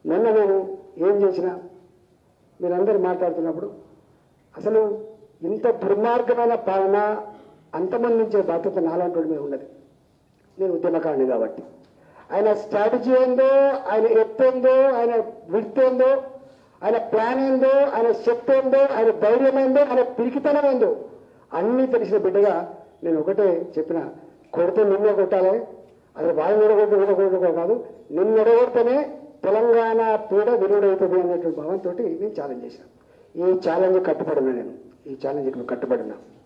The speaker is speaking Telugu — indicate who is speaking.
Speaker 1: మొన్న నేను ఏం చేసిన మీరందరూ మాట్లాడుతున్నప్పుడు అసలు ఇంత దుర్మార్గమైన పాలన అంతమందించే బాధ్యత నాలాంటి మీద ఉన్నది నేను ఉద్యమకారుని కాబట్టి ఆయన స్ట్రాటజీ ఏందో ఆయన ఎత్తు ఏందో ఆయన విడ్త్ ఏందో ఆయన ప్లాన్ ఏందో ఆయన శక్తి ఏందో ఆయన ధైర్యం ఏందో ఆయన పిరికితనం ఏందో అన్నీ తెలిసిన బిడ్డగా నేను ఒకటే చెప్పిన కొడితే నిన్నే కొట్టాలి అది వాళ్ళు నిడగొట్టు నిడగొట్టుకో కాదు నిన్ను నిడగొడితేనే తెలంగాణ పీడ విరుడవుతుంది అనేటువంటి భావంతో నేను ఛాలెంజ్ చేశాను ఈ ఛాలెంజ్ కట్టుబడినా నేను ఈ ఛాలెంజ్కి కట్టుబడినా